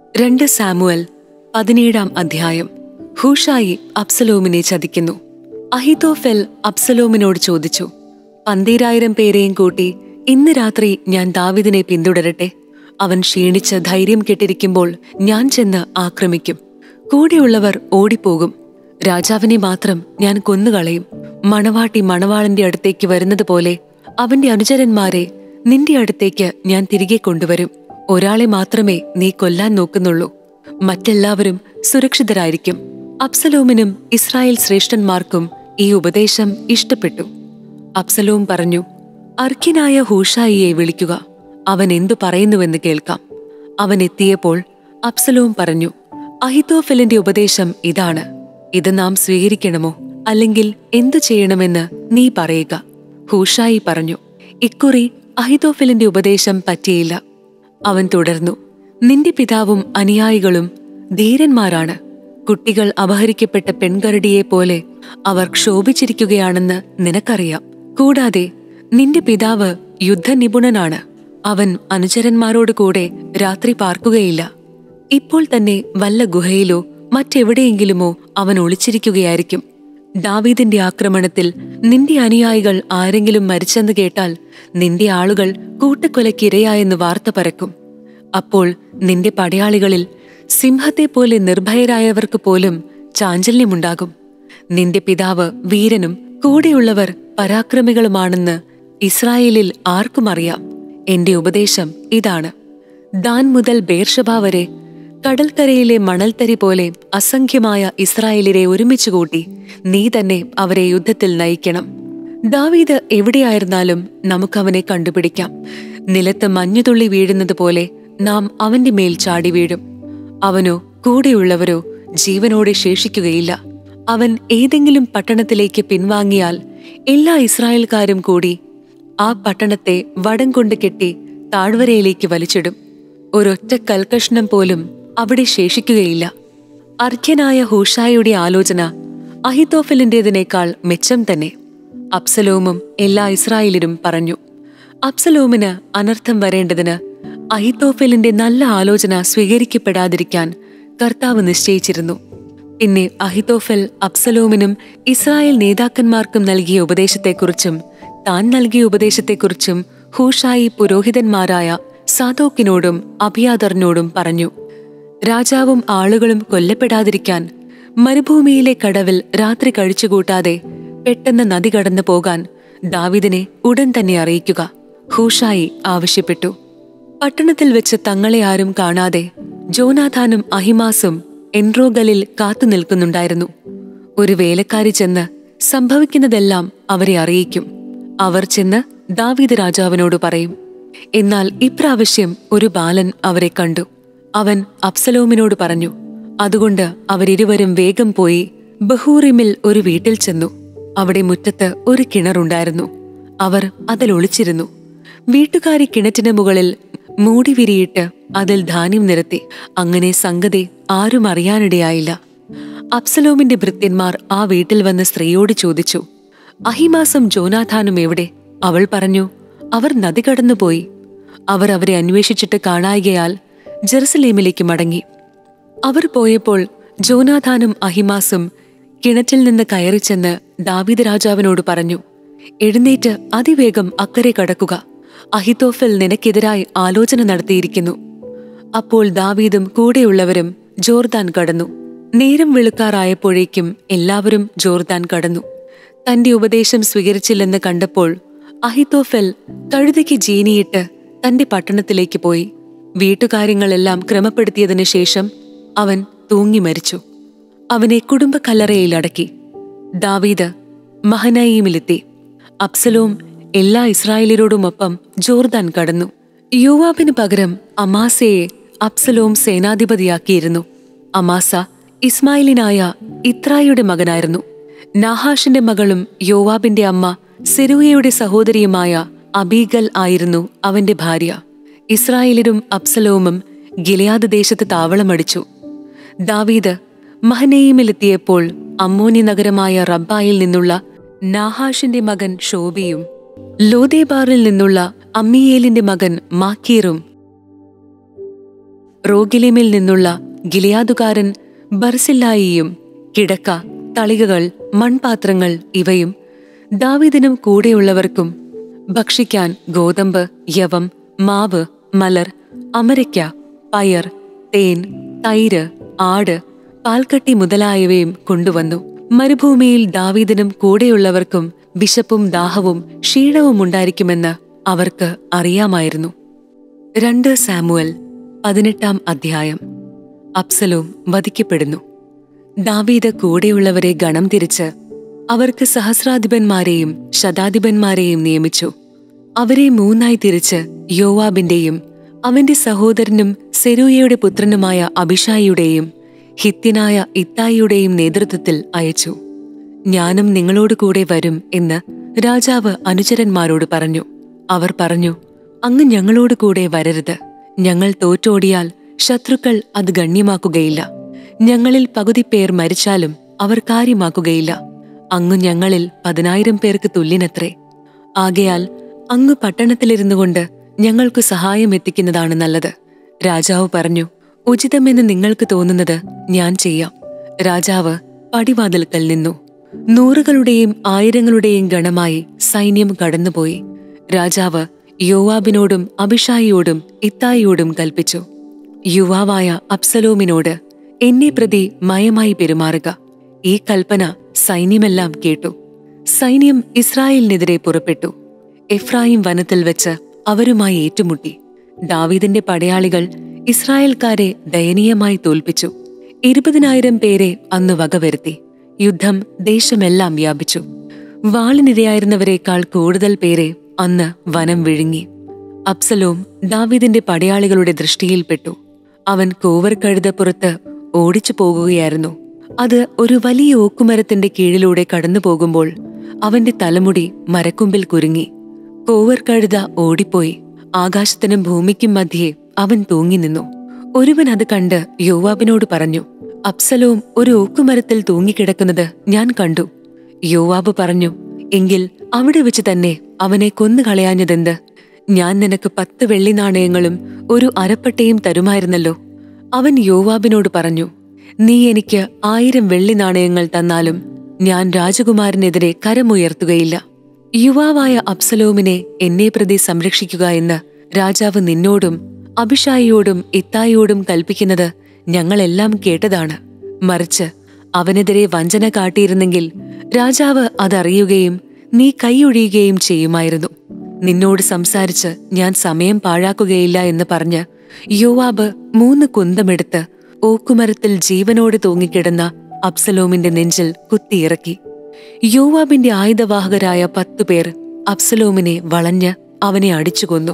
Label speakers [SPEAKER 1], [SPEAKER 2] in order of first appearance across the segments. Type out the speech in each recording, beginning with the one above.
[SPEAKER 1] രണ്ട് സാമുവൽ പതിനേഴാം അധ്യായം ഹൂഷായി അബ്സലോമിനെ ചതിക്കുന്നു അഹിതോഫെൽ അബ്സലോമിനോട് ചോദിച്ചു പന്തീരായിരം പേരെയും കൂട്ടി ഇന്ന് രാത്രി ഞാൻ ദാവിദിനെ പിന്തുടരട്ടെ അവൻ ക്ഷീണിച്ച് ധൈര്യം കെട്ടിരിക്കുമ്പോൾ ഞാൻ ചെന്ന് ആക്രമിക്കും കൂടെയുള്ളവർ ഓടിപ്പോകും രാജാവിനെ മാത്രം ഞാൻ കൊന്നുകളയും മണവാട്ടി മണവാളന്റെ അടുത്തേക്ക് വരുന്നത് പോലെ അവന്റെ അനുചരന്മാരെ നിന്റെ അടുത്തേക്ക് ഞാൻ തിരികെ കൊണ്ടുവരും ഒരാളെ മാത്രമേ നീ കൊല്ലാൻ നോക്കുന്നുള്ളൂ മറ്റെല്ലാവരും സുരക്ഷിതരായിരിക്കും അബ്സലോമിനും ഇസ്രായേൽ ശ്രേഷ്ഠന്മാർക്കും ഈ ഉപദേശം ഇഷ്ടപ്പെട്ടു അബ്സലോം പറഞ്ഞു അർഖ്യനായ ഹൂഷായിയെ വിളിക്കുക അവൻ എന്തു പറയുന്നുവെന്ന് കേൾക്കാം അവൻ എത്തിയപ്പോൾ അബ്സലോം പറഞ്ഞു അഹിതോഫലിന്റെ ഉപദേശം ഇതാണ് ഇത് നാം സ്വീകരിക്കണമോ അല്ലെങ്കിൽ എന്തു ചെയ്യണമെന്ന് നീ പറയുക ഹൂഷായി പറഞ്ഞു ഇക്കുറി അഹിതോഫലിന്റെ ഉപദേശം പറ്റിയില്ല അവൻ തുടർന്നു നിന്റെ പിതാവും അനുയായികളും ധീരന്മാരാണ് കുട്ടികൾ അപഹരിക്കപ്പെട്ട പെൺകരടിയെ പോലെ അവർ ക്ഷോഭിച്ചിരിക്കുകയാണെന്ന് നിനക്കറിയാം കൂടാതെ നിന്റെ പിതാവ് യുദ്ധനിപുണനാണ് അവൻ അനുചരന്മാരോട് കൂടെ രാത്രി പാർക്കുകയില്ല ഇപ്പോൾ തന്നെ വല്ല ഗുഹയിലോ മറ്റെവിടെയെങ്കിലുമോ അവൻ ഒളിച്ചിരിക്കുകയായിരിക്കും ദാവീദിന്റെ ആക്രമണത്തിൽ നിന്റെ അനുയായികൾ ആരെങ്കിലും മരിച്ചെന്ന് കേട്ടാൽ നിന്റെ ആളുകൾ കൂട്ടക്കൊലയ്ക്കിരയായെന്ന് വാർത്ത പരക്കും അപ്പോൾ നിന്റെ പടയാളികളിൽ സിംഹത്തെ പോലെ നിർഭയരായവർക്ക് പോലും ചാഞ്ചല്യമുണ്ടാകും നിന്റെ പിതാവ് വീരനും കൂടെയുള്ളവർ പരാക്രമികളുമാണെന്ന് ഇസ്രായേലിൽ ആർക്കും അറിയാം എന്റെ ഉപദേശം ഇതാണ് ദാൻ മുതൽ ബേർഷബ വരെ കടൽക്കരയിലെ മണൽത്തരി പോലെ അസംഖ്യമായ ഇസ്രായേലിനെ ഒരുമിച്ച് കൂട്ടി നീ തന്നെ അവരെ യുദ്ധത്തിൽ നയിക്കണം ദാവീദ് എവിടെയായിരുന്നാലും നമുക്കവനെ കണ്ടുപിടിക്കാം നിലത്ത് മഞ്ഞുതുള്ളി വീഴുന്നത് പോലെ നാം അവന്റെ മേൽ ചാടി വീഴും അവനോ കൂടെയുള്ളവരോ ജീവനോടെ ശേഷിക്കുകയില്ല അവൻ ഏതെങ്കിലും പട്ടണത്തിലേക്ക് പിൻവാങ്ങിയാൽ എല്ലാ ഇസ്രായേൽക്കാരും കൂടി ആ പട്ടണത്തെ വടം കൊണ്ട് കെട്ടി താഴ്വരയിലേക്ക് വലിച്ചിടും ഒരൊറ്റ കൽക്കഷ്ണം പോലും അവിടെ ശേഷിക്കുകയില്ല അർഘ്യനായ ഹൂഷായുടെ ആലോചന അഹിതോഫലിന്റേതിനേക്കാൾ മെച്ചം തന്നെ അബ്സലോമും എല്ലാ ഇസ്രായേലിനും പറഞ്ഞു അബ്സലോമിന് അനർത്ഥം വരേണ്ടതിന് അഹിതോഫലിന്റെ നല്ല ആലോചന സ്വീകരിക്കപ്പെടാതിരിക്കാൻ കർത്താവ് നിശ്ചയിച്ചിരുന്നു പിന്നെ അഹിതോഫൽ അബ്സലോമിനും ഇസ്രായേൽ നേതാക്കന്മാർക്കും നൽകിയ ഉപദേശത്തെക്കുറിച്ചും താൻ നൽകിയ ഉപദേശത്തെക്കുറിച്ചും ഹൂഷായി പുരോഹിതന്മാരായ സാദോക്കിനോടും അഭിയാദറിനോടും പറഞ്ഞു രാജാവും ആളുകളും കൊല്ലപ്പെടാതിരിക്കാൻ മരുഭൂമിയിലെ കടവിൽ രാത്രി കഴിച്ചുകൂട്ടാതെ പെട്ടെന്ന് നദി കടന്നു പോകാൻ ദാവിദിനെ ഉടൻ തന്നെ അറിയിക്കുക ഹൂഷായി ആവശ്യപ്പെട്ടു പട്ടണത്തിൽ വെച്ച് തങ്ങളെ ആരും കാണാതെ ജോനാഥാനും അഹിമാസും എൻറോഗലിൽ കാത്തു നിൽക്കുന്നുണ്ടായിരുന്നു ഒരു വേലക്കാരി ചെന്ന് സംഭവിക്കുന്നതെല്ലാം അവരെ അറിയിക്കും അവർ ചെന്ന് ദാവീദ് രാജാവിനോട് പറയും എന്നാൽ ഇപ്രാവശ്യം ഒരു ബാലൻ അവരെ കണ്ടു അവൻ അബ്സലോമിനോട് പറഞ്ഞു അതുകൊണ്ട് അവരിരുവരും വേഗം പോയി ബഹൂറിമിൽ ഒരു വീട്ടിൽ ചെന്നു അവിടെ മുറ്റത്ത് ഒരു കിണറുണ്ടായിരുന്നു അവർ അതിൽ ഒളിച്ചിരുന്നു വീട്ടുകാരി കിണറ്റിന് മുകളിൽ മൂടി വിരിയിട്ട് അതിൽ ധാന്യം നിരത്തി അങ്ങനെ സംഗതി ആരും അറിയാനിടയായില്ല അബ്സലോമിന്റെ ഭൃത്യന്മാർ ആ വീട്ടിൽ വന്ന് സ്ത്രീയോട് ചോദിച്ചു അഹിമാസം ജോനാഥാനും എവിടെ അവൾ പറഞ്ഞു അവർ നദി കടന്നുപോയി അവർ അവരെ അന്വേഷിച്ചിട്ട് കാണായികയാൽ ജെറുസലേമിലേക്ക് മടങ്ങി അവർ പോയപ്പോൾ ജോനാഥാനും അഹിമാസും കിണറ്റിൽ നിന്ന് കയറി ചെന്ന് ദാവീദ് രാജാവിനോട് പറഞ്ഞു എഴുന്നേറ്റ് അതിവേഗം അക്കരെ കടക്കുക അഹിതോഫൽ നിനക്കെതിരായി ആലോചന നടത്തിയിരിക്കുന്നു അപ്പോൾ ദാവീദും കൂടെയുള്ളവരും ജോർദാൻ കടന്നു നേരം വെളുക്കാറായപ്പോഴേക്കും എല്ലാവരും ജോർദാൻ കടന്നു തന്റെ ഉപദേശം സ്വീകരിച്ചില്ലെന്ന് കണ്ടപ്പോൾ അഹിതോഫൽ കഴുതയ്ക്ക് ജീനിയിട്ട് തന്റെ പട്ടണത്തിലേക്ക് പോയി വീട്ടുകാര്യങ്ങളെല്ലാം ക്രമപ്പെടുത്തിയതിനു ശേഷം അവൻ തൂങ്ങി മരിച്ചു അവനെ കുടുംബക്കല്ലറയിൽ അടക്കി ദാവീദ് മഹനയീമിലെത്തി അബ്സലോം എല്ലാ ഇസ്രായേലിയരോടുമൊപ്പം ജോർദാൻ കടന്നു യോവാബിന് പകരം അമാസയെ അബ്സലോം സേനാധിപതിയാക്കിയിരുന്നു അമാസ ഇസ്മായിലിനായ ഇത്രായുടെ മകനായിരുന്നു നാഹാഷിന്റെ മകളും യോവാബിന്റെ അമ്മ സെരൂയയുടെ സഹോദരിയുമായ അബീഗൽ ആയിരുന്നു അവന്റെ ഭാര്യ ഇസ്രായേലിലും അബ്സലോമും ഗിലയാദ് ദേശത്ത് താവളമടിച്ചു ദാവീദ് മഹനേയിമിലെത്തിയപ്പോൾ അമ്മോനി നഗരമായ റബ്ബായിൽ നിന്നുള്ള നാഹാഷിന്റെ മകൻ ഷോബിയും ലോദേബാറിൽ നിന്നുള്ള അമ്മിയേലിന്റെ മകൻ മാക്കീറും റോഗിലിമിൽ നിന്നുള്ള ഗിലിയാദുകാരൻ ബർസില്ലായിയും കിടക്ക തളികകൾ മൺപാത്രങ്ങൾ ഇവയും ദാവീദിനും കൂടെയുള്ളവർക്കും ഭക്ഷിക്കാൻ ഗോതമ്പ് യവം മാവ് മലർ അമരയ്ക്ക പയർ തേൻ തൈര് ആട് പാൽക്കട്ടി മുതലായവയും കൊണ്ടുവന്നു മരുഭൂമിയിൽ ദാവീദിനും കൂടെയുള്ളവർക്കും വിശപ്പും ദാഹവും ക്ഷീണവും ഉണ്ടായിരിക്കുമെന്ന് അവർക്ക് അറിയാമായിരുന്നു രണ്ട് സാമുവൽ പതിനെട്ടാം അധ്യായം അബ്സലോം വധിക്കപ്പെടുന്നു ദാവീദ് കൂടെയുള്ളവരെ ഗണം തിരിച്ച് അവർക്ക് സഹസ്രാധിപന്മാരെയും ശതാധിപന്മാരെയും നിയമിച്ചു അവരെ മൂന്നായി തിരിച്ച് യോവാബിന്റെയും അവന്റെ സഹോദരനും സെരൂയയുടെ പുത്രനുമായ അഭിഷായിയുടെയും ഹിത്യനായ ഇത്തായിയുടെയും നേതൃത്വത്തിൽ അയച്ചു ഞാനും നിങ്ങളോട് കൂടെ വരും എന്ന് രാജാവ് അനുചരന്മാരോട് പറഞ്ഞു അവർ പറഞ്ഞു അങ്ങ് ഞങ്ങളോട് കൂടെ വരരുത് ഞങ്ങൾ തോറ്റോടിയാൽ ശത്രുക്കൾ അത് ഗണ്യമാക്കുകയില്ല ഞങ്ങളിൽ പകുതി പേർ മരിച്ചാലും അവർ കാര്യമാക്കുകയില്ല അങ്ങ് ഞങ്ങളിൽ പതിനായിരം പേർക്ക് തുല്യനത്രേ ആകയാൽ അങ്ങ് പട്ടണത്തിലിരുന്നു കൊണ്ട് ഞങ്ങൾക്ക് സഹായം എത്തിക്കുന്നതാണ് നല്ലത് രാജാവ് പറഞ്ഞു ഉചിതമെന്ന് നിങ്ങൾക്ക് തോന്നുന്നത് ഞാൻ ചെയ്യാം രാജാവ് പടിവാതിൽക്കൽ നിന്നു നൂറുകളുടെയും ആയിരങ്ങളുടെയും ഗണമായി സൈന്യം കടന്നുപോയി രാജാവ് യോവാബിനോടും അഭിഷായിയോടും ഇത്തായിയോടും കൽപ്പിച്ചു യുവാവായ അബ്സലോമിനോട് എന്നെ പ്രതി മയമായി പെരുമാറുക ഈ കൽപ്പന സൈന്യമെല്ലാം കേട്ടു സൈന്യം ഇസ്രായേലിനെതിരെ പുറപ്പെട്ടു എഫ്രായിം വനത്തിൽ വെച്ച് അവരുമായി ഏറ്റുമുട്ടി ദാവീദിന്റെ പടയാളികൾ ഇസ്രായേൽക്കാരെ ദയനീയമായി തോൽപ്പിച്ചു ഇരുപതിനായിരം പേരെ അന്ന് വകവരുത്തി യുദ്ധം ദേശമെല്ലാം വ്യാപിച്ചു വാളിനിരയായിരുന്നവരെക്കാൾ കൂടുതൽ പേരെ അന്ന് വനം വിഴുങ്ങി അബ്സലോം ദാവീദിന്റെ പടയാളികളുടെ ദൃഷ്ടിയിൽപ്പെട്ടു അവൻ കോവർ കഴുതപ്പുറത്ത് ഓടിച്ചു പോകുകയായിരുന്നു അത് ഒരു വലിയ ഓക്കുമരത്തിന്റെ കീഴിലൂടെ കടന്നു പോകുമ്പോൾ അവന്റെ തലമുടി മരക്കൊമ്പിൽ കുരുങ്ങി കോവർ കഴുത ഓടിപ്പോയി ആകാശത്തിനും ഭൂമിക്കും മധ്യേ അവൻ തൂങ്ങി നിന്നു ഒരുവൻ അത് കണ്ട് യോവാബിനോട് പറഞ്ഞു അബ്സലോം ഒരു ഓക്കുമരത്തിൽ തൂങ്ങിക്കിടക്കുന്നത് ഞാൻ കണ്ടു യോവാബ് പറഞ്ഞു എങ്കിൽ അവിടെ വെച്ച് തന്നെ അവനെ കൊന്നുകളയാഞ്ഞതെന്ത് ഞാൻ നിനക്ക് പത്ത് വെള്ളി നാണയങ്ങളും ഒരു അരപ്പട്ടയും തരുമായിരുന്നല്ലോ അവൻ യോവാബിനോട് പറഞ്ഞു നീ എനിക്ക് ആയിരം വെള്ളി നാണയങ്ങൾ തന്നാലും ഞാൻ രാജകുമാരനെതിരെ കരമുയർത്തുകയില്ല യുവാവായ അബ്സലോമിനെ എന്നെ പ്രതി സംരക്ഷിക്കുക എന്ന് രാജാവ് നിന്നോടും അഭിഷായിയോടും ഇത്തായിയോടും കൽപ്പിക്കുന്നത് ഞങ്ങളെല്ലാം കേട്ടതാണ് മറിച്ച് അവനെതിരെ വഞ്ചന കാട്ടിയിരുന്നെങ്കിൽ രാജാവ് അതറിയുകയും നീ കൈയൊഴിയുകയും ചെയ്യുമായിരുന്നു നിന്നോട് സംസാരിച്ച് ഞാൻ സമയം പാഴാക്കുകയില്ല എന്ന് പറഞ്ഞ് യോവാബ് മൂന്ന് കുന്തമെടുത്ത് ഓക്കുമരത്തിൽ ജീവനോട് തൂങ്ങിക്കിടന്ന അബ്സലോമിന്റെ നെഞ്ചിൽ കുത്തിയിറക്കി യോവാബിന്റെ ആയുധവാഹകരായ പത്തുപേർ അബ്സലോമിനെ വളഞ്ഞ് അവനെ അടിച്ചു കൊന്നു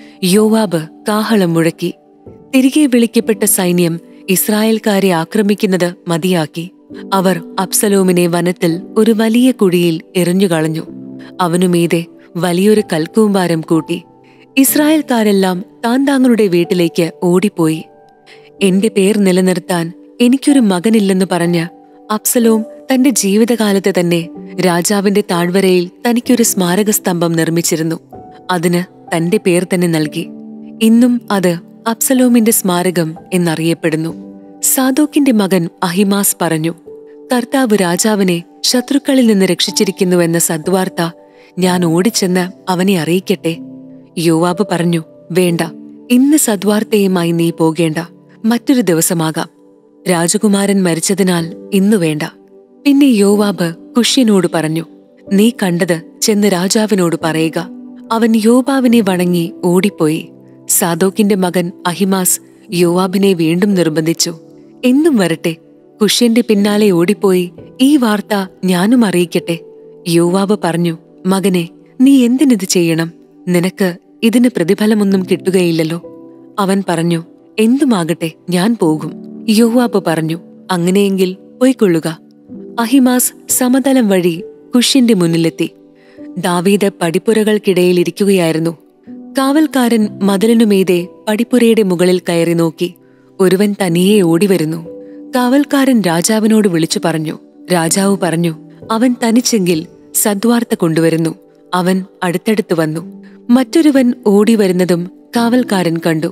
[SPEAKER 1] യോവാബ് കാഹളം മുഴക്കി തിരികെ വിളിക്കപ്പെട്ട സൈന്യം ഇസ്രായേൽക്കാരെ ആക്രമിക്കുന്നത് മതിയാക്കി അവർ അബ്സലോമിനെ വനത്തിൽ ഒരു വലിയ കുഴിയിൽ എറിഞ്ഞുകളഞ്ഞു അവനുമീതെ വലിയൊരു കൽക്കൂമ്പാരം കൂട്ടി ഇസ്രായേൽക്കാരെല്ലാം താൻ താങ്കളുടെ വീട്ടിലേക്ക് ഓടിപ്പോയി എന്റെ പേർ നിലനിർത്താൻ എനിക്കൊരു മകനില്ലെന്ന് പറഞ്ഞ് അബ്സലോം തന്റെ ജീവിതകാലത്ത് തന്നെ രാജാവിന്റെ താഴ്വരയിൽ തനിക്കൊരു സ്മാരകസ്തംഭം നിർമ്മിച്ചിരുന്നു അതിന് തന്റെ പേർ തന്നെ നൽകി ഇന്നും അത് അബ്സലോമിന്റെ സ്മാരകം എന്നറിയപ്പെടുന്നു സാദോക്കിന്റെ മകൻ അഹിമാസ് പറഞ്ഞു കർത്താവ് രാജാവിനെ ശത്രുക്കളിൽ നിന്ന് രക്ഷിച്ചിരിക്കുന്നുവെന്ന സദ്വാർത്ത ഞാൻ ഓടിച്ചെന്ന് അവനെ അറിയിക്കട്ടെ യോവാബ് പറഞ്ഞു വേണ്ട ഇന്ന് സദ്വാർത്തയുമായി നീ പോകേണ്ട മറ്റൊരു ദിവസമാകാം രാജകുമാരൻ മരിച്ചതിനാൽ ഇന്നു വേണ്ട പിന്നെ യോവാബ് കുഷ്യനോട് പറഞ്ഞു നീ കണ്ടത് ചെന്ന് രാജാവിനോട് പറയുക അവൻ യോവാബിനെ വണങ്ങി ഓടിപ്പോയി സാദോക്കിന്റെ മകൻ അഹിമാസ് യോവാബിനെ വീണ്ടും നിർബന്ധിച്ചു എന്നും വരട്ടെ കുഷ്യന്റെ പിന്നാലെ ഓടിപ്പോയി ഈ വാർത്ത ഞാനും അറിയിക്കട്ടെ യോവാബ് പറഞ്ഞു മകനെ നീ എന്തിനിത് ചെയ്യണം നിനക്ക് ഇതിന് പ്രതിഫലമൊന്നും കിട്ടുകയില്ലല്ലോ അവൻ പറഞ്ഞു എന്തുമാകട്ടെ ഞാൻ പോകും യോവാബ് പറഞ്ഞു അങ്ങനെയെങ്കിൽ പോയിക്കൊള്ളുക അഹിമാസ് സമതലം വഴി കുഷ്യന്റെ മുന്നിലെത്തി ദാവീദ് പടിപ്പുരകൾക്കിടയിൽ ഇരിക്കുകയായിരുന്നു കാവൽക്കാരൻ മതിലിനുമീതെ പടിപ്പുരയുടെ മുകളിൽ കയറി നോക്കി ഒരുവൻ തനിയെ ഓടിവരുന്നു കാവൽക്കാരൻ രാജാവിനോട് വിളിച്ചു പറഞ്ഞു രാജാവ് പറഞ്ഞു അവൻ തനിച്ചെങ്കിൽ സദ്വാർത്ത കൊണ്ടുവരുന്നു അവൻ അടുത്തടുത്ത് വന്നു മറ്റൊരുവൻ ഓടി വരുന്നതും കാവൽക്കാരൻ കണ്ടു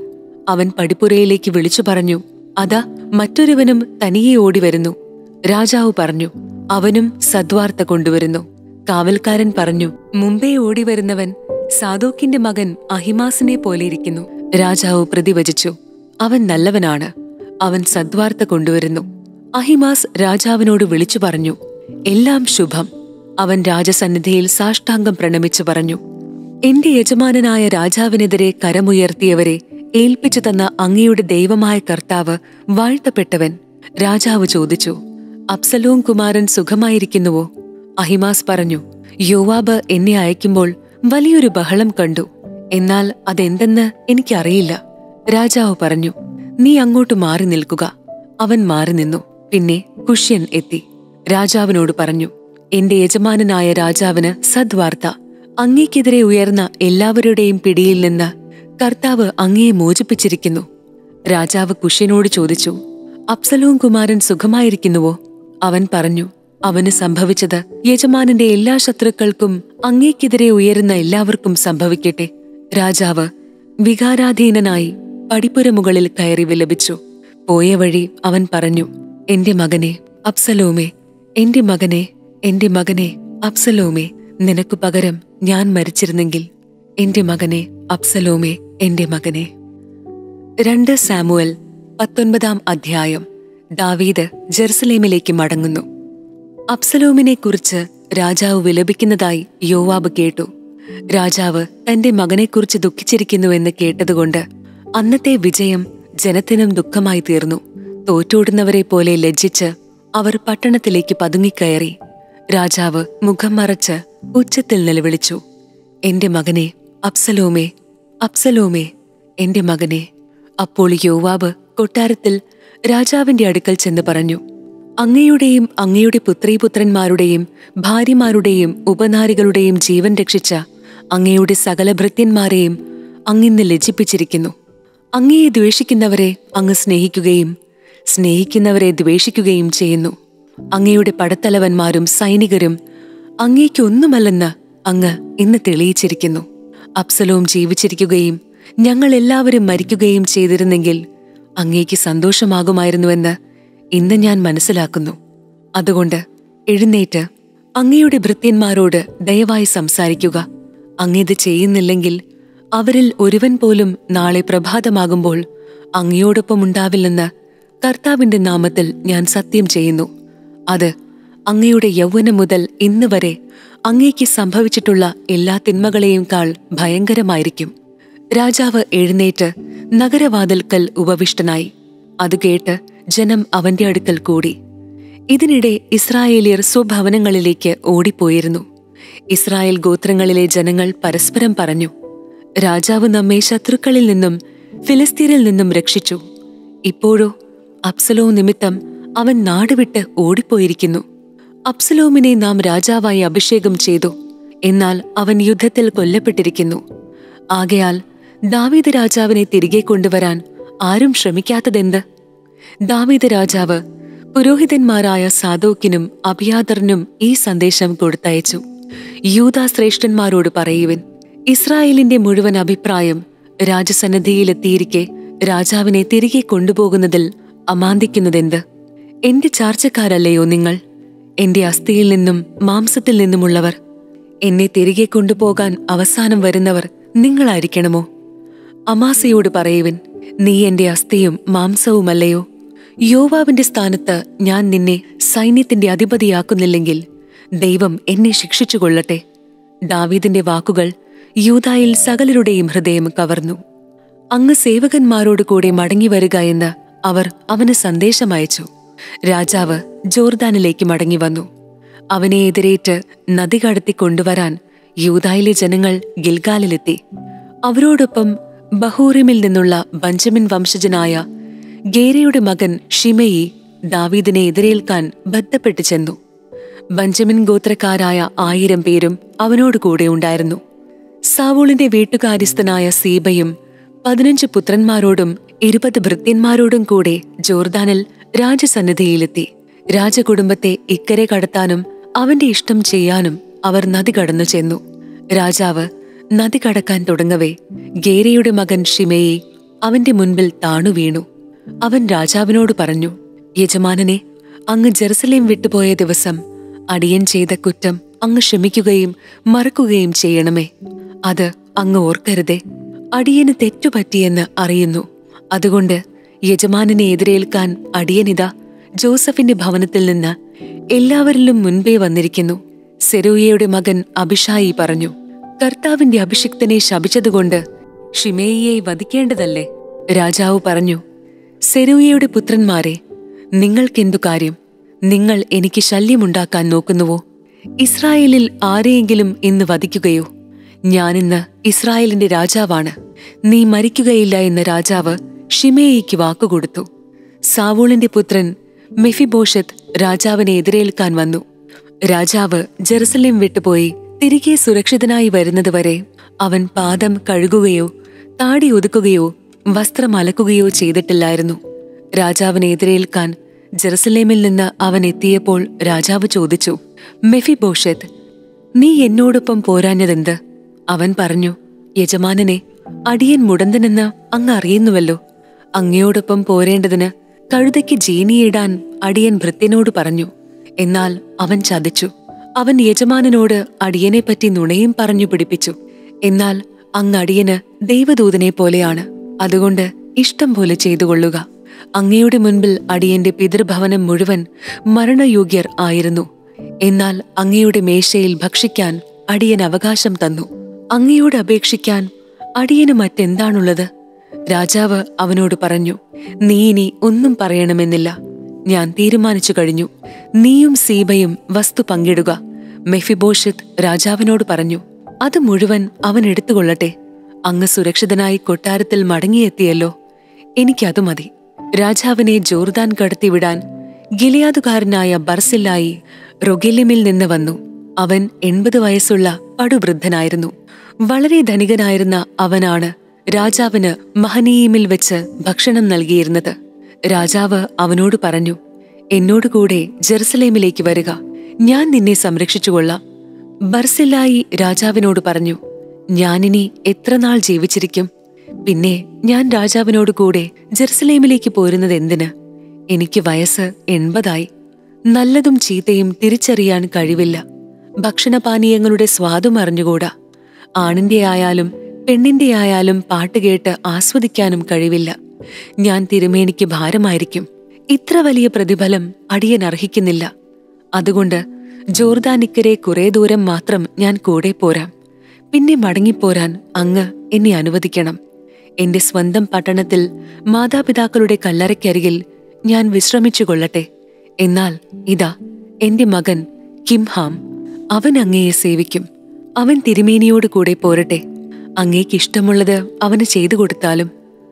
[SPEAKER 1] അവൻ പടിപ്പുരയിലേക്ക് വിളിച്ചു പറഞ്ഞു അതാ മറ്റൊരുവനും തനിയെ ഓടി വരുന്നു രാജാവ് പറഞ്ഞു അവനും സദ്വാർത്ത കൊണ്ടുവരുന്നു കാവൽക്കാരൻ പറഞ്ഞു മുമ്പേ ഓടി വരുന്നവൻ സാദോക്കിന്റെ മകൻ അഹിമാസിനെ പോലെ ഇരിക്കുന്നു രാജാവ് പ്രതിവചിച്ചു അവൻ നല്ലവനാണ് അവൻ സദ്വാർത്ത കൊണ്ടുവരുന്നു അഹിമാസ് രാജാവിനോട് വിളിച്ചു പറഞ്ഞു എല്ലാം ശുഭം അവൻ രാജസന്നിധിയിൽ സാഷ്ടാംഗം പ്രണമിച്ചു പറഞ്ഞു എന്റെ യജമാനനായ രാജാവിനെതിരെ കരമുയർത്തിയവരെ ഏൽപ്പിച്ചു തന്ന അങ്ങയുടെ ദൈവമായ കർത്താവ് വാഴ്ത്തപ്പെട്ടവൻ രാജാവ് ചോദിച്ചു അബ്സലോം കുമാരൻ സുഖമായിരിക്കുന്നുവോ അഹിമാസ് പറഞ്ഞു യോവാബ് എന്നെ അയക്കുമ്പോൾ വലിയൊരു ബഹളം കണ്ടു എന്നാൽ അതെന്തെന്ന് എനിക്കറിയില്ല രാജാവ് പറഞ്ഞു നീ അങ്ങോട്ട് മാറി നിൽക്കുക അവൻ മാറി നിന്നു പിന്നെ കുഷ്യൻ എത്തി രാജാവിനോട് പറഞ്ഞു എന്റെ യജമാനനായ രാജാവിന് സദ്വാർത്ത അങ്ങേക്കെതിരെ ഉയർന്ന എല്ലാവരുടെയും പിടിയിൽ നിന്ന് കർത്താവ് അങ്ങയെ മോചിപ്പിച്ചിരിക്കുന്നു രാജാവ് കുഷ്യനോട് ചോദിച്ചു അപ്സലോം കുമാരൻ സുഖമായിരിക്കുന്നുവോ അവൻ പറഞ്ഞു അവന് സംഭവിച്ചത് യജമാനന്റെ എല്ലാ ശത്രുക്കൾക്കും അങ്ങേക്കെതിരെ ഉയരുന്ന എല്ലാവർക്കും സംഭവിക്കട്ടെ രാജാവ് വികാരാധീനനായി പടിപ്പുര മുകളിൽ കയറി വിലപിച്ചു പോയ വഴി അവൻ പറഞ്ഞു എന്റെ മകനെ അപ്സലോമേ എന്റെ മകനെ എന്റെ മകനെ അപ്സലോമേ നിനക്കു പകരം ഞാൻ മരിച്ചിരുന്നെങ്കിൽ എന്റെ മകനെ അപ്സലോമേ എന്റെ മകനെ രണ്ട് സാമുവൽ പത്തൊൻപതാം അധ്യായം ദാവീദ് ജെറുസലേമിലേക്ക് മടങ്ങുന്നു അബ്സലോമിനെ കുറിച്ച് രാജാവ് വിലപിക്കുന്നതായി യോവാബ് കേട്ടു രാജാവ് തന്റെ മകനെക്കുറിച്ച് ദുഃഖിച്ചിരിക്കുന്നുവെന്ന് കേട്ടതുകൊണ്ട് അന്നത്തെ വിജയം ജനത്തിനും ദുഃഖമായി തീർന്നു തോറ്റോടുന്നവരെ പോലെ ലജ്ജിച്ച് അവർ പട്ടണത്തിലേക്ക് പതുങ്ങിക്കയറി രാജാവ് മുഖം മറച്ച് ഉച്ചത്തിൽ നിലവിളിച്ചു എന്റെ മകനെ അപ്സലോമേ അപ്സലോമേ എന്റെ മകനെ അപ്പോൾ യോവാബ് കൊട്ടാരത്തിൽ രാജാവിന്റെ അടുക്കൽ ചെന്ന് പറഞ്ഞു അങ്ങയുടെയും അങ്ങയുടെ പുത്രീപുത്രന്മാരുടെയും ഭാര്യമാരുടെയും ഉപനാരികളുടെയും ജീവൻ രക്ഷിച്ച അങ്ങയുടെ സകല ഭൃത്യന്മാരെയും അങ്ങിന്ന് ലജ്ജിപ്പിച്ചിരിക്കുന്നു അങ്ങയെ ദ്വേഷിക്കുന്നവരെ അങ്ങ് സ്നേഹിക്കുകയും സ്നേഹിക്കുന്നവരെ ദ്വേഷിക്കുകയും ചെയ്യുന്നു അങ്ങയുടെ പടത്തലവന്മാരും സൈനികരും അങ്ങേക്കൊന്നുമല്ലെന്ന് അങ്ങ് ഇന്ന് തെളിയിച്ചിരിക്കുന്നു അപ്സലോം ജീവിച്ചിരിക്കുകയും ഞങ്ങൾ എല്ലാവരും മരിക്കുകയും ചെയ്തിരുന്നെങ്കിൽ അങ്ങേക്ക് സന്തോഷമാകുമായിരുന്നുവെന്ന് ഇന്ന് ഞാൻ മനസ്സിലാക്കുന്നു അതുകൊണ്ട് എഴുന്നേറ്റ് അങ്ങയുടെ ഭൃത്യന്മാരോട് ദയവായി സംസാരിക്കുക അങ്ങേത് ചെയ്യുന്നില്ലെങ്കിൽ അവരിൽ ഒരുവൻ പോലും നാളെ പ്രഭാതമാകുമ്പോൾ അങ്ങയോടൊപ്പം ഉണ്ടാവില്ലെന്ന് കർത്താവിന്റെ നാമത്തിൽ ഞാൻ സത്യം ചെയ്യുന്നു അത് അങ്ങയുടെ യൗവനം മുതൽ ഇന്ന് വരെ അങ്ങേക്ക് സംഭവിച്ചിട്ടുള്ള എല്ലാ തിന്മകളെയും കാൾ ഭയങ്കരമായിരിക്കും രാജാവ് എഴുന്നേറ്റ് നഗരവാതിൽക്കൽ ഉപവിഷ്ടനായി അത് കേട്ട് ജനം അവന്റെ അടുക്കൽ കൂടി ഇതിനിടെ ഇസ്രായേലിയർ സ്വഭവനങ്ങളിലേക്ക് ഓടിപ്പോയിരുന്നു ഇസ്രായേൽ ഗോത്രങ്ങളിലെ ജനങ്ങൾ പരസ്പരം പറഞ്ഞു രാജാവ് നമ്മെ ശത്രുക്കളിൽ നിന്നും ഫിലിസ്തീനിൽ നിന്നും രക്ഷിച്ചു ഇപ്പോഴോ അപ്സലോ നിമിത്തം അവൻ നാടുവിട്ട് ഓടിപ്പോയിരിക്കുന്നു അപ്സലോമിനെ നാം രാജാവായി അഭിഷേകം ചെയ്തു എന്നാൽ അവൻ യുദ്ധത്തിൽ കൊല്ലപ്പെട്ടിരിക്കുന്നു ആകയാൽ ദാവീദ് രാജാവിനെ തിരികെ കൊണ്ടുവരാൻ ആരും ശ്രമിക്കാത്തതെന്ത് ദാവീദ് രാജാവ് പുരോഹിതന്മാരായ സാദോക്കിനും അഭിയാദറിനും ഈ സന്ദേശം കൊടുത്തയച്ചു യൂതാ ശ്രേഷ്ഠന്മാരോട് പറയുവിൻ ഇസ്രായേലിന്റെ മുഴുവൻ അഭിപ്രായം രാജസന്നദ്ധിയിലെത്തിയിരിക്കെ രാജാവിനെ തിരികെ കൊണ്ടുപോകുന്നതിൽ അമാന്തിക്കുന്നതെന്ത് എന്റെ ചാർച്ചക്കാരല്ലയോ നിങ്ങൾ എന്റെ അസ്ഥിയിൽ നിന്നും മാംസത്തിൽ നിന്നുമുള്ളവർ എന്നെ തിരികെ കൊണ്ടുപോകാൻ അവസാനം വരുന്നവർ നിങ്ങളായിരിക്കണമോ അമാസയോട് പറയുവിൻ നീ എന്റെ അസ്ഥിയും മാംസവുമല്ലയോ യോവാവിന്റെ സ്ഥാനത്ത് ഞാൻ നിന്നെ സൈന്യത്തിന്റെ അധിപതിയാക്കുന്നില്ലെങ്കിൽ ദൈവം എന്നെ ശിക്ഷിച്ചുകൊള്ളട്ടെ ദാവീദിന്റെ വാക്കുകൾ യൂതായിൽ സകലരുടെയും ഹൃദയം കവർന്നു അങ്ങ് സേവകന്മാരോട് കൂടെ മടങ്ങി വരിക എന്ന് അവർ അവന് സന്ദേശമയച്ചു രാജാവ് ജോർദാനിലേക്ക് മടങ്ങി വന്നു അവനെ എതിരേറ്റ് നദി കടത്തി കൊണ്ടുവരാൻ യൂതായിലെ ജനങ്ങൾ ഗിൽഗാലിലെത്തി അവരോടൊപ്പം ബഹൂറിമിൽ നിന്നുള്ള ബഞ്ചമിൻ വംശജനായ ഗേരയുടെ മകൻ ഷിമയി ദാവീദിനെ എതിരേൽക്കാൻ ബന്ധപ്പെട്ട് ചെന്നു ബഞ്ചമിൻ ഗോത്രക്കാരായ ആയിരം പേരും അവനോട് കൂടെ ഉണ്ടായിരുന്നു സാവൂളിന്റെ വീട്ടുകാര്യസ്ഥനായ സീബയും പതിനഞ്ച് പുത്രന്മാരോടും ഇരുപത് ഭൃത്യന്മാരോടും കൂടെ ജോർദാനിൽ രാജസന്നിധിയിലെത്തി രാജകുടുംബത്തെ ഇക്കരെ കടത്താനും അവന്റെ ഇഷ്ടം ചെയ്യാനും അവർ നദി കടന്നു ചെന്നു രാജാവ് നദി കടക്കാൻ തുടങ്ങവേ ഗേരയുടെ മകൻ ഷിമയെ അവന്റെ മുൻപിൽ താണു വീണു അവൻ രാജാവിനോട് പറഞ്ഞു യജമാനനെ അങ്ങ് ജെറുസലേം വിട്ടുപോയ ദിവസം അടിയൻ ചെയ്ത കുറ്റം അങ്ങ് ക്ഷമിക്കുകയും മറക്കുകയും ചെയ്യണമേ അത് അങ്ങ് ഓർക്കരുതേ അടിയന് തെറ്റുപറ്റിയെന്ന് അറിയുന്നു അതുകൊണ്ട് യജമാനനെ എതിരേൽക്കാൻ അടിയനിതാ ജോസഫിന്റെ ഭവനത്തിൽ നിന്ന് എല്ലാവരിലും മുൻപേ വന്നിരിക്കുന്നു സെരൂയയുടെ മകൻ അഭിഷായി പറഞ്ഞു കർത്താവിന്റെ അഭിഷിക്തനെ ശപിച്ചതുകൊണ്ട് ഷിമേയിയെ വധിക്കേണ്ടതല്ലേ രാജാവ് പറഞ്ഞു സെരൂയയുടെ പുത്രന്മാരെ നിങ്ങൾക്കെന്തു കാര്യം നിങ്ങൾ എനിക്ക് ശല്യമുണ്ടാക്കാൻ നോക്കുന്നുവോ ഇസ്രായേലിൽ ആരെയെങ്കിലും ഇന്ന് വധിക്കുകയോ ഞാനിന്ന് ഇസ്രായേലിന്റെ രാജാവാണ് നീ മരിക്കുകയില്ല എന്ന രാജാവ് ഷിമേയിക്ക് വാക്കുകൊടുത്തു സാവൂളിന്റെ പുത്രൻ മെഫിബോഷത്ത് രാജാവിനെ എതിരേൽക്കാൻ വന്നു രാജാവ് ജെറുസലേം വിട്ടുപോയി തിരികെ സുരക്ഷിതനായി വരുന്നതുവരെ അവൻ പാദം കഴുകുകയോ താടി ഒതുക്കുകയോ വസ്ത്രം അലക്കുകയോ ചെയ്തിട്ടില്ലായിരുന്നു രാജാവിനെ എതിരേൽക്കാൻ ജെറുസലേമിൽ നിന്ന് അവൻ എത്തിയപ്പോൾ രാജാവ് ചോദിച്ചു മെഫിബോഷത്ത് നീ എന്നോടൊപ്പം പോരാഞ്ഞതെന്ത് അവൻ പറഞ്ഞു യജമാനനെ അടിയൻ മുടന്തനെന്ന് അങ്ങ് അറിയുന്നുവല്ലോ അങ്ങയോടൊപ്പം പോരേണ്ടതിന് കഴുതയ്ക്ക് ജീനിയിടാൻ അടിയൻ ഭൃത്യനോട് പറഞ്ഞു എന്നാൽ അവൻ ചതിച്ചു അവൻ യജമാനനോട് അടിയനെപ്പറ്റി നുണയും പറഞ്ഞു പിടിപ്പിച്ചു എന്നാൽ അങ്ങ് അടിയന് ദൈവദൂതനെ പോലെയാണ് അതുകൊണ്ട് ഇഷ്ടം പോലെ ചെയ്തുകൊള്ളുക അങ്ങയുടെ മുൻപിൽ അടിയന്റെ പിതൃഭവനം മുഴുവൻ മരണയോഗ്യർ ആയിരുന്നു എന്നാൽ അങ്ങയുടെ മേശയിൽ ഭക്ഷിക്കാൻ അടിയൻ അവകാശം തന്നു അങ്ങയോട് അപേക്ഷിക്കാൻ അടിയന് മറ്റെന്താണുള്ളത് രാജാവ് അവനോട് പറഞ്ഞു നീ ഇനി ഒന്നും പറയണമെന്നില്ല ഞാൻ തീരുമാനിച്ചു കഴിഞ്ഞു നീയും സീബയും വസ്തു പങ്കിടുക മെഫിബോഷത്ത് രാജാവിനോട് പറഞ്ഞു അത് മുഴുവൻ അവൻ എടുത്തുകൊള്ളട്ടെ അങ്ങ് സുരക്ഷിതനായി കൊട്ടാരത്തിൽ മടങ്ങിയെത്തിയല്ലോ എനിക്കതു മതി രാജാവിനെ ജോർദാൻ കടത്തിവിടാൻ ഗിലിയാദുകാരനായ ബർസില്ലായി റൊഗെല്യമിൽ നിന്ന് വന്നു അവൻ എൺപത് വയസ്സുള്ള പടുവൃദ്ധനായിരുന്നു വളരെ ധനികനായിരുന്ന അവനാണ് രാജാവിന് മഹനീയമിൽ വെച്ച് ഭക്ഷണം നൽകിയിരുന്നത് രാജാവ് അവനോട് പറഞ്ഞു എന്നോട് കൂടെ ജെറുസലേമിലേക്ക് വരിക ഞാൻ നിന്നെ സംരക്ഷിച്ചുകൊള്ളാം ബർസില്ലായി രാജാവിനോട് പറഞ്ഞു ഞാനിനി എത്ര നാൾ ജീവിച്ചിരിക്കും പിന്നെ ഞാൻ രാജാവിനോട് കൂടെ ജെറുസലേമിലേക്ക് പോരുന്നത് എന്തിന് എനിക്ക് വയസ്സ് എൺപതായി നല്ലതും ചീത്തയും തിരിച്ചറിയാൻ കഴിവില്ല ഭക്ഷണപാനീയങ്ങളുടെ സ്വാദും അറിഞ്ഞുകൂടാ ആണിന്റെ ആയാലും പെണ്ണിന്റെ ആയാലും പാട്ട് കേട്ട് ആസ്വദിക്കാനും കഴിവില്ല ഞാൻ തിരുമേനിക്ക് ഭാരമായിരിക്കും ഇത്ര വലിയ പ്രതിഫലം അടിയൻ അർഹിക്കുന്നില്ല അതുകൊണ്ട് ജോർദാനിക്കരെ കുറെ ദൂരം മാത്രം ഞാൻ കൂടെ പോരാം പിന്നെ മടങ്ങിപ്പോരാൻ അങ്ങ് എന്നെ അനുവദിക്കണം എന്റെ സ്വന്തം പട്ടണത്തിൽ മാതാപിതാക്കളുടെ കല്ലറയ്ക്കരികിൽ ഞാൻ വിശ്രമിച്ചു കൊള്ളട്ടെ എന്നാൽ ഇതാ എന്റെ മകൻ കിംഹാം അവൻ അങ്ങയെ സേവിക്കും അവൻ തിരുമേനിയോട് കൂടെ പോരട്ടെ അങ്ങേക്ക് ഇഷ്ടമുള്ളത് അവന് ചെയ്തു കൊടുത്താലും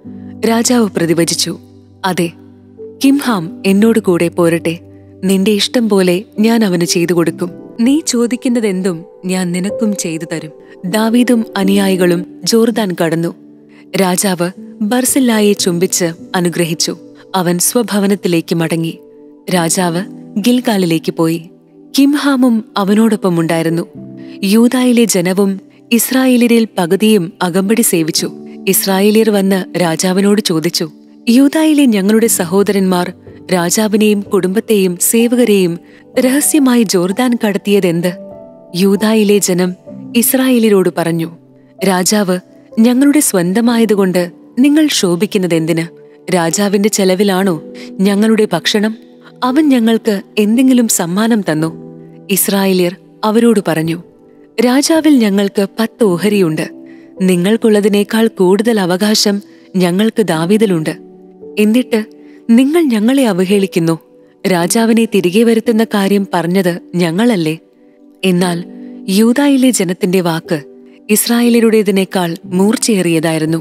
[SPEAKER 1] രാജാവ് പ്രതിവചിച്ചു അതെ കിംഹാം എന്നോട് കൂടെ പോരട്ടെ നിന്റെ ഇഷ്ടം പോലെ ഞാൻ അവന് ചെയ്തു കൊടുക്കും നീ ചോദിക്കുന്നതെന്തും ഞാൻ നിനക്കും ചെയ്തു തരും ദാവീദും അനുയായികളും ജോർദാൻ കടന്നു രാജാവ് ബർസില്ലായെ ചുംബിച്ച് അനുഗ്രഹിച്ചു അവൻ സ്വഭവനത്തിലേക്ക് മടങ്ങി രാജാവ് ഗിൽഗാലിലേക്ക് പോയി കിംഹാമും അവനോടൊപ്പം ഉണ്ടായിരുന്നു യൂതായിലെ ജനവും ഇസ്രായേലിരിൽ പകുതിയും അകമ്പടി സേവിച്ചു ഇസ്രായേലിയർ വന്ന് രാജാവിനോട് ചോദിച്ചു യൂതായിലെ ഞങ്ങളുടെ സഹോദരന്മാർ രാജാവിനെയും കുടുംബത്തെയും സേവകരെയും രഹസ്യമായി ജോർദാൻ കടത്തിയതെന്ത് യൂതായിലെ ജനം ഇസ്രായേലിയരോട് പറഞ്ഞു രാജാവ് ഞങ്ങളുടെ സ്വന്തമായതുകൊണ്ട് നിങ്ങൾ ശോഭിക്കുന്നതെന്തിന് രാജാവിന്റെ ചെലവിലാണോ ഞങ്ങളുടെ ഭക്ഷണം അവൻ ഞങ്ങൾക്ക് എന്തെങ്കിലും സമ്മാനം തന്നു ഇസ്രായേലിയർ അവരോട് പറഞ്ഞു രാജാവിൽ ഞങ്ങൾക്ക് പത്ത് ഓഹരിയുണ്ട് നിങ്ങൾക്കുള്ളതിനേക്കാൾ കൂടുതൽ അവകാശം ഞങ്ങൾക്ക് ദാവീദിലുണ്ട് എന്നിട്ട് നിങ്ങൾ ഞങ്ങളെ അവഹേളിക്കുന്നു രാജാവിനെ തിരികെ വരുത്തുന്ന കാര്യം പറഞ്ഞത് ഞങ്ങളല്ലേ എന്നാൽ യൂതായിലെ ജനത്തിന്റെ വാക്ക് ഇസ്രായേലരുടേതിനേക്കാൾ മൂർച്ചയേറിയതായിരുന്നു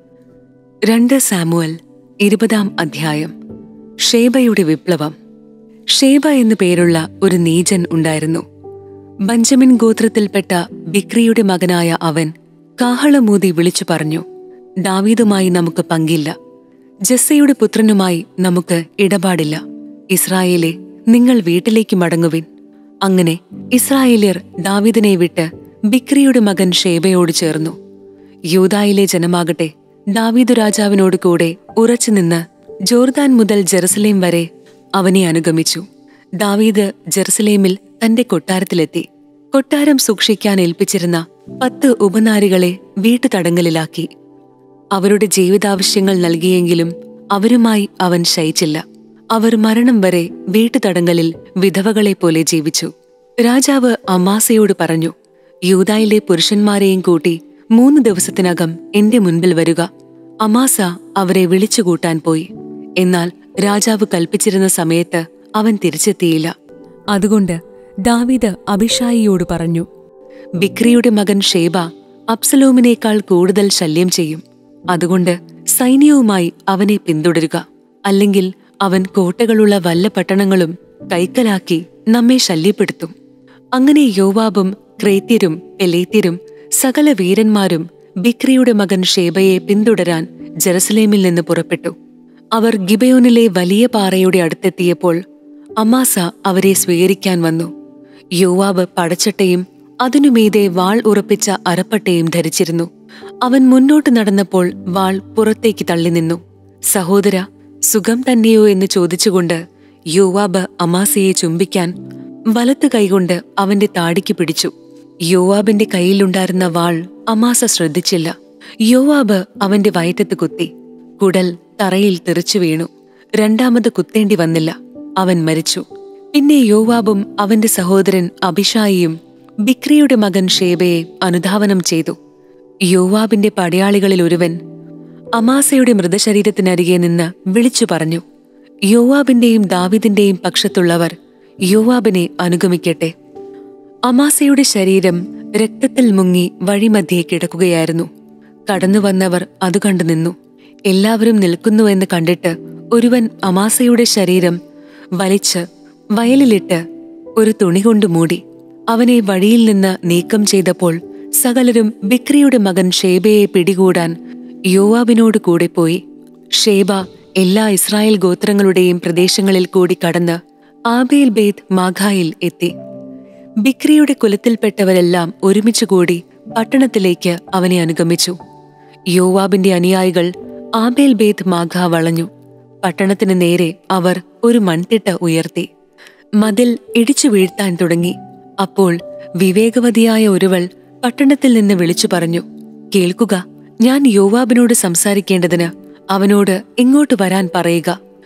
[SPEAKER 1] രണ്ട് സാമുവൽ ഇരുപതാം അധ്യായം ഷേബയുടെ വിപ്ലവം ഷേബ എന്നു പേരുള്ള ഒരു നീചൻ ഉണ്ടായിരുന്നു ബഞ്ചമിൻ ഗോത്രത്തിൽപ്പെട്ട ബിക്രിയുടെ മകനായ അവൻ കാഹളമൂതി വിളിച്ചു പറഞ്ഞു ദാവീദുമായി നമുക്ക് പങ്കില്ല ജസ്സയുടെ പുത്രനുമായി നമുക്ക് ഇടപാടില്ല ഇസ്രായേലെ നിങ്ങൾ വീട്ടിലേക്ക് മടങ്ങുവിൻ അങ്ങനെ ഇസ്രായേലിയർ ദാവീദിനെ വിട്ട് ബിക്രിയുടെ മകൻ ഷേബയോട് ചേർന്നു യൂതായിലെ ജനമാകട്ടെ ദാവീദു രാജാവിനോട് കൂടെ ഉറച്ചുനിന്ന് ജോർദാൻ മുതൽ ജെറുസലേം വരെ അവനെ അനുഗമിച്ചു ദാവീദ് ജെറുസലേമിൽ തന്റെ കൊട്ടാരത്തിലെത്തി കൊട്ടാരം സൂക്ഷിക്കാൻ ഏൽപ്പിച്ചിരുന്ന പത്ത് ഉപനാരികളെ വീട്ടുതടങ്കലിലാക്കി അവരുടെ ജീവിതാവശ്യങ്ങൾ നൽകിയെങ്കിലും അവരുമായി അവൻ ശയിച്ചില്ല അവർ മരണം വരെ വീട്ടുതടങ്കലിൽ വിധവകളെ പോലെ ജീവിച്ചു രാജാവ് അമാസയോട് പറഞ്ഞു യൂതായിലെ പുരുഷന്മാരെയും കൂട്ടി മൂന്ന് ദിവസത്തിനകം എന്റെ മുൻപിൽ വരിക അമാസ അവരെ വിളിച്ചുകൂട്ടാൻ പോയി എന്നാൽ രാജാവ് കൽപ്പിച്ചിരുന്ന സമയത്ത് അവൻ തിരിച്ചെത്തിയില്ല അതുകൊണ്ട് ദാവീദ് അഭിഷായിയോട് പറഞ്ഞു ബിക്രിയുടെ മകൻ ഷേബ അബ്സലോമിനേക്കാൾ കൂടുതൽ ശല്യം ചെയ്യും അതുകൊണ്ട് സൈന്യവുമായി അവനെ പിന്തുടരുക അല്ലെങ്കിൽ അവൻ കോട്ടകളുള്ള വല്ല പട്ടണങ്ങളും കൈക്കലാക്കി നമ്മെ ശല്യപ്പെടുത്തും അങ്ങനെ യോവാബും ക്രേത്യരും പെലേത്യരും സകല വീരന്മാരും ബിക്രിയുടെ മകൻ ഷേബയെ പിന്തുടരാൻ ജെറുസലേമിൽ നിന്ന് പുറപ്പെട്ടു അവർ ഗിബയോനിലെ വലിയ പാറയുടെ അടുത്തെത്തിയപ്പോൾ അമാസ അവരെ സ്വീകരിക്കാൻ വന്നു യോവാബ് പടച്ചട്ടയും അതിനുമീതെ വാൾ ഉറപ്പിച്ച അരപ്പട്ടയും ധരിച്ചിരുന്നു അവൻ മുന്നോട്ട് നടന്നപ്പോൾ വാൾ പുറത്തേക്ക് തള്ളി നിന്നു സഹോദര സുഖം തന്നെയോ എന്ന് ചോദിച്ചുകൊണ്ട് യോവാബ് അമാസയെ ചുംബിക്കാൻ വലത്ത് കൈകൊണ്ട് അവന്റെ താടിക്ക് പിടിച്ചു യോവാബിന്റെ കയ്യിലുണ്ടായിരുന്ന വാൾ അമാസ ശ്രദ്ധിച്ചില്ല യോവാബ് അവന്റെ വയറ്റത്ത് കുത്തി കുടൽ തറയിൽ തെറിച്ചു വീണു രണ്ടാമത് കുത്തേണ്ടി വന്നില്ല അവൻ മരിച്ചു പിന്നെ യോവാബും അവന്റെ സഹോദരൻ അഭിഷായിയും ബിക്രിയുടെ മകൻ ഷേബയെ അനുധാവനം ചെയ്തു യോവാബിന്റെ പടയാളികളിൽ ഒരുവൻ അമാസയുടെ മൃതശരീരത്തിനരികെ നിന്ന് വിളിച്ചു പറഞ്ഞു യോവാബിന്റെയും ദാവിദിന്റെയും പക്ഷത്തുള്ളവർ യോവാബിനെ അനുഗമിക്കട്ടെ അമാസയുടെ ശരീരം രക്തത്തിൽ മുങ്ങി വഴിമധ്യേ കിടക്കുകയായിരുന്നു കടന്നുവന്നവർ അത് കണ്ടു നിന്നു എല്ലാവരും നിൽക്കുന്നുവെന്ന് കണ്ടിട്ട് ഒരുവൻ അമാസയുടെ ശരീരം വലിച്ച് വയലിലിട്ട് ഒരു തുണി കൊണ്ട് മൂടി അവനെ വഴിയിൽ നിന്ന് നീക്കം ചെയ്തപ്പോൾ സകലരും ബിക്രിയുടെ മകൻ ഷേബയെ പിടികൂടാൻ യോവാബിനോട് കൂടെ പോയി ഷേബ എല്ലാ ഇസ്രായേൽ ഗോത്രങ്ങളുടെയും പ്രദേശങ്ങളിൽ കൂടി കടന്ന് ആബേൽ ബേത് മാഘായിൽ എത്തി ബിക്രിയുടെ കുലത്തിൽപ്പെട്ടവരെല്ലാം ഒരുമിച്ചുകൂടി പട്ടണത്തിലേക്ക് അവനെ അനുഗമിച്ചു യോവാബിന്റെ അനുയായികൾ ആബേൽ ബേത് മാഘ വളഞ്ഞു പട്ടണത്തിന് നേരെ അവർ ഒരു മൺതിട്ട ഉയർത്തി മതിൽ ഇടിച്ചു വീഴ്ത്താൻ തുടങ്ങി അപ്പോൾ വിവേകവതിയായ ഒരുവൾ പട്ടണത്തിൽ നിന്ന് വിളിച്ചു പറഞ്ഞു കേൾക്കുക ഞാൻ യോവാബിനോട് സംസാരിക്കേണ്ടതിന് അവനോട് ഇങ്ങോട്ട് വരാൻ പറയുക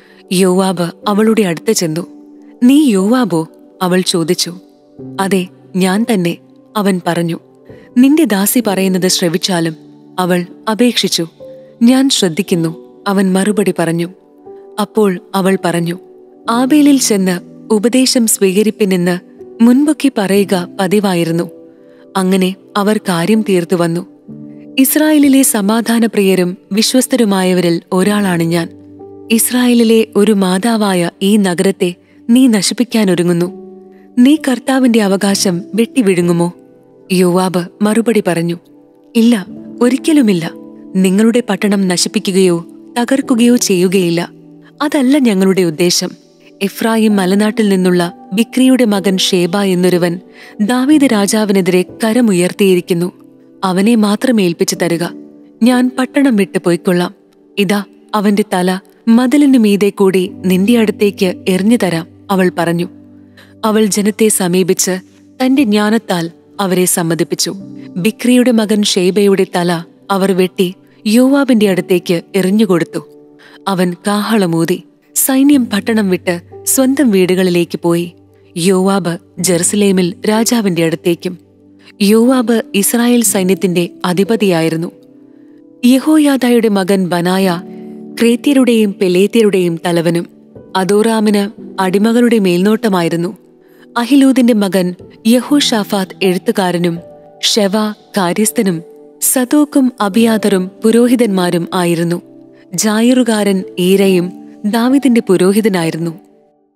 [SPEAKER 1] യോവാബ് അവളുടെ അടുത്ത് ചെന്നു നീ യോവാബോ അവൾ ചോദിച്ചു അതെ ഞാൻ തന്നെ അവൻ പറഞ്ഞു നിന്റെ ദാസി പറയുന്നത് ശ്രവിച്ചാലും അവൾ അപേക്ഷിച്ചു ഞാൻ ശ്രദ്ധിക്കുന്നു അവൻ മറുപടി പറഞ്ഞു അപ്പോൾ അവൾ പറഞ്ഞു ആബേലിൽ ചെന്ന് ഉപദേശം സ്വീകരിപ്പിനെന്ന് മുൻപൊക്കെ പറയുക പതിവായിരുന്നു അങ്ങനെ അവർ കാര്യം തീർത്തു വന്നു ഇസ്രായേലിലെ സമാധാനപ്രിയരും വിശ്വസ്തരുമായവരിൽ ഒരാളാണ് ഞാൻ ഇസ്രായേലിലെ ഒരു മാതാവായ ഈ നഗരത്തെ നീ നശിപ്പിക്കാനൊരുങ്ങുന്നു നീ കർത്താവിന്റെ അവകാശം വെട്ടിവിഴുങ്ങുമോ യോവാബ് മറുപടി പറഞ്ഞു ഇല്ല ഒരിക്കലുമില്ല നിങ്ങളുടെ പട്ടണം നശിപ്പിക്കുകയോ തകർക്കുകയോ ചെയ്യുകയില്ല അതല്ല ഞങ്ങളുടെ ഉദ്ദേശം എഫ്രായിം മലനാട്ടിൽ നിന്നുള്ള ബിക്രിയുടെ മകൻ ഷേബ എന്നൊരുവൻ ദാവീദ് രാജാവിനെതിരെ കരമുയർത്തിയിരിക്കുന്നു അവനെ മാത്രം ഏൽപ്പിച്ചു തരുക ഞാൻ പട്ടണം വിട്ടു പോയിക്കൊള്ളാം ഇതാ അവന്റെ തല മതിലിനു മീതെ കൂടി നിന്റെ അടുത്തേക്ക് എറിഞ്ഞു തരാം അവൾ പറഞ്ഞു അവൾ ജനത്തെ സമീപിച്ച് തന്റെ ജ്ഞാനത്താൽ അവരെ സമ്മതിപ്പിച്ചു ബിക്രിയുടെ മകൻ ഷേബയുടെ തല അവർ വെട്ടി യോവാബിന്റെ അടുത്തേക്ക് എറിഞ്ഞുകൊടുത്തു അവൻ കാഹളമൂതി സൈന്യം പട്ടണം വിട്ട് സ്വന്തം വീടുകളിലേക്ക് പോയി യോവാബ് ജെറുസലേമിൽ രാജാവിന്റെ അടുത്തേക്കും യോവാബ് ഇസ്രായേൽ സൈന്യത്തിന്റെ അധിപതിയായിരുന്നു യഹോയാദായുടെ മകൻ ബനായ ക്രേത്യരുടെയും പെലേത്യരുടെയും തലവനും അദോറാമിന് അടിമകളുടെ മേൽനോട്ടമായിരുന്നു അഹിലൂദിന്റെ മകൻ യഹോഷാഫാത്ത് എഴുത്തുകാരനും ഷെവ കാര്യസ്ഥനും സദോക്കും അബിയാദറും പുരോഹിതന്മാരും ആയിരുന്നു ജായറുകാരൻ ഈരയും ദാവിദിന്റെ പുരോഹിതനായിരുന്നു